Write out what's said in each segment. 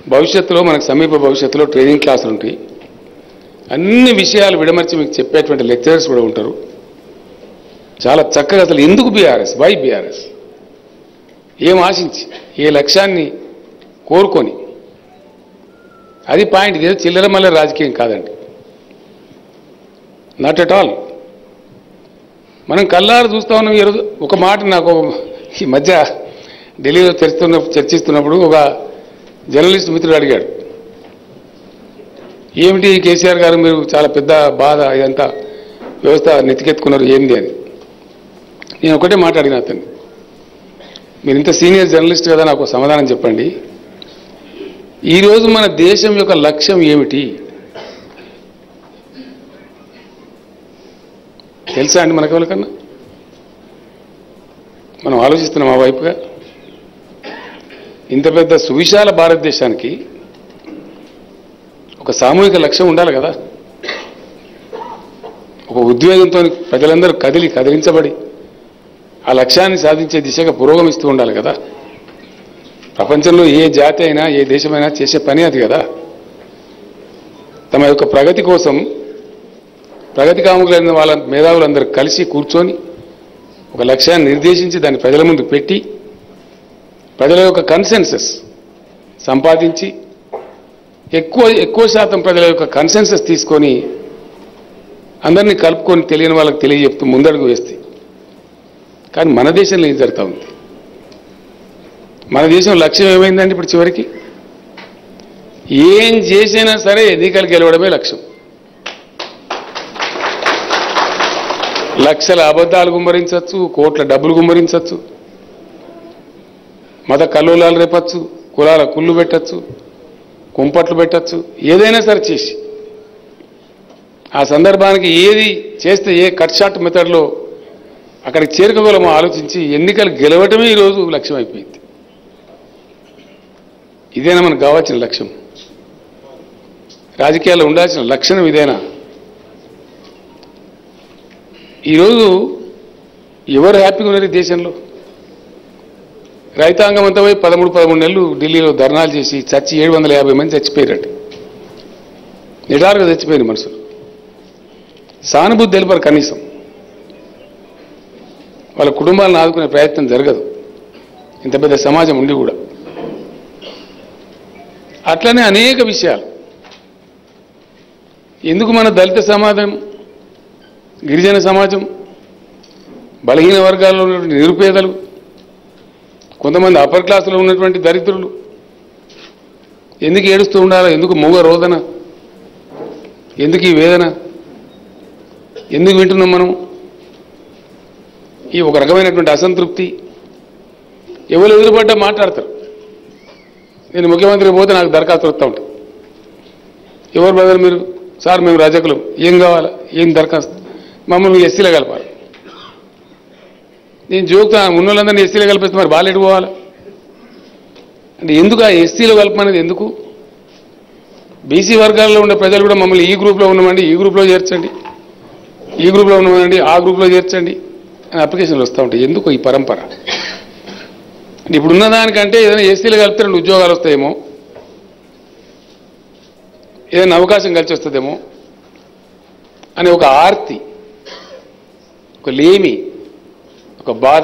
భవిష్యత్తులో మనకు సమీప భవిష్యత్తులో ట్రైనింగ్ క్లాసులు ఉంటాయి అన్ని విషయాలు విడమర్చి మీకు చెప్పేటువంటి లెక్చరర్స్ కూడా ఉంటారు చాలా చక్కగా అసలు ఎందుకు బీఆర్ఎస్ వై బీఆర్ఎస్ ఏం ఆశించి ఏ లక్ష్యాన్ని కోరుకొని అది పాయింట్ ఇదేదో చిల్లర మల్లె రాజకీయం కాదండి నాట్ ఎట్ ఆల్ మనం కల్లారు చూస్తా ఉన్నాం ఈరోజు ఒక మాట నాకు ఈ మధ్య ఢిల్లీలో చర్చిస్తున్న చర్చిస్తున్నప్పుడు ఒక జర్నలిస్ట్ మిత్రుడు అడిగాడు ఏమిటి కేసీఆర్ గారు మీరు చాలా పెద్ద బాధ ఇదంతా వ్యవస్థ నెత్తికెత్తుకున్నారు ఏంది అని నేను ఒకటే మాట్లాడిన అతన్ని మీరు ఇంత సీనియర్ జర్నలిస్ట్ కదా నాకు సమాధానం చెప్పండి ఈరోజు మన దేశం యొక్క లక్ష్యం ఏమిటి తెలుసా అండి మనకు ఎవరికన్నా మనం ఆలోచిస్తున్నాం ఆ వైపుగా ఇంత పెద్ద సువిశాల భారతదేశానికి ఒక సామూహిక లక్ష్యం ఉండాలి కదా ఒక ఉద్వేగంతో ప్రజలందరూ కదిలి కదిలించబడి ఆ లక్ష్యాన్ని సాధించే దిశగా పురోగమిస్తూ ఉండాలి కదా ప్రపంచంలో ఏ జాతి అయినా ఏ దేశమైనా చేసే పని అది కదా తమ యొక్క ప్రగతి కోసం ప్రగతి కాముకులైన వాళ్ళ మేధావులందరూ కలిసి కూర్చొని ఒక లక్ష్యాన్ని నిర్దేశించి దాన్ని ప్రజల ముందు పెట్టి ప్రజల యొక్క కన్సెన్సస్ సంపాదించి ఎక్కువ ఎక్కువ శాతం ప్రజల యొక్క కన్సెన్సస్ తీసుకొని అందరినీ కలుపుకొని తెలియని వాళ్ళకి తెలియజెప్తూ ముందడుగు వేస్తే కానీ మన దేశంలో ఏం జరుగుతూ ఉంది మన దేశం లక్ష్యం ఏమైందండి ఇప్పుడు చివరికి ఏం చేసినా సరే ఎన్నికలు గెలవడమే లక్ష్యం లక్షల అబద్ధాలు గుమ్మరించవచ్చు కోట్ల డబ్బులు గుమ్మరించవచ్చు మత కల్లోలాలు రేపచ్చు కులాల కుళ్ళు పెట్టచ్చు కుంపట్లు పెట్టచ్చు ఏదైనా సరే చేసి ఆ సందర్భానికి ఏది చేస్తే ఏ కట్ షాట్ మెథడ్లో అక్కడికి చేరుకోగలమో ఆలోచించి ఎన్నికలు గెలవటమే ఈరోజు లక్ష్యం అయిపోయింది ఇదేనా మనకు కావాల్సిన లక్ష్యం రాజకీయాల్లో ఉండాల్సిన లక్షణం ఇదేనా ఈరోజు ఎవరు హ్యాపీగా ఉన్నారు ఈ దేశంలో రైతాంగం అంతా పోయి పదమూడు పదమూడు నెలలు ఢిల్లీలో ధర్నాలు చేసి చచ్చి ఏడు వందల యాభై మంది చచ్చిపోయారట నిటారుగా చచ్చిపోయింది మనుషులు సానుభూతి తెలిపారు కనీసం వాళ్ళ కుటుంబాలను ఆదుకునే ప్రయత్నం జరగదు ఇంత పెద్ద సమాజం ఉండి కూడా అట్లనే అనేక విషయాలు ఎందుకు మన దళిత సమాజం గిరిజన సమాజం బలహీన వర్గాల్లో ఉన్నటువంటి నిరుపేదలు కొంతమంది అప్పర్ క్లాసులో ఉన్నటువంటి దరిద్రులు ఎందుకు ఏడుస్తూ ఉండాలా ఎందుకు మూగ రోదన ఎందుకు ఈ వేదన ఎందుకు వింటున్నాం మనం ఈ ఒక రకమైనటువంటి అసంతృప్తి ఎవరు ఎదురుపడ్డా మాట్లాడతారు నేను ముఖ్యమంత్రి పోతే నాకు దరఖాస్తు వస్తూ ఉంటాయి ఎవరు బ్రదర్ మీరు సార్ మేము రజకులు ఏం కావాలా ఏం దరఖాస్తు మమ్మల్ని ఎస్సీలో కలపాలి నేను జోక్తా ఉన్న వాళ్ళందరినీ ఎస్సీలో కలిపిస్తే మరి బాలెటు పోవాలా అంటే ఎందుకు ఆ ఎస్సీలో కలపమనేది ఎందుకు బీసీ వర్గాల్లో ఉండే ప్రజలు కూడా మమ్మల్ని ఈ గ్రూప్లో ఉన్నామండి ఈ గ్రూప్లో చేర్చండి ఈ గ్రూప్లో ఉన్నామండి ఆ గ్రూప్లో చేర్చండి అని అప్లికేషన్లు వస్తూ ఉంటాయి ఎందుకు ఈ పరంపర అంటే ఇప్పుడున్న దానికంటే ఏదైనా ఎస్సీలు కలిపితే రెండు ఉద్యోగాలు వస్తాయేమో ఏదైనా అవకాశం కలిసి వస్తుందేమో అనే ఒక ఆర్తి ఒక లేమి ఒక బాధ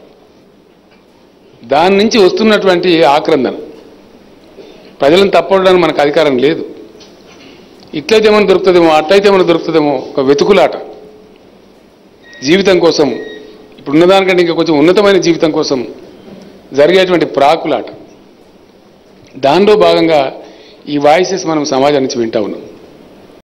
దాని నుంచి వస్తున్నటువంటి ఆక్రందన ప్రజలను తప్పడానికి మనకు అధికారం లేదు ఇట్లయితే ఏమైనా దొరుకుతుందేమో అట్లయితే ఏమైనా దొరుకుతుందేమో ఒక వెతుకులాట జీవితం కోసం ఇప్పుడున్న దానికంటే ఇంకా కొంచెం ఉన్నతమైన జీవితం కోసం జరిగేటువంటి ప్రాకులాట దానిలో భాగంగా ఈ వాయిసెస్ మనం సమాజం నుంచి వింటా ఉన్నాం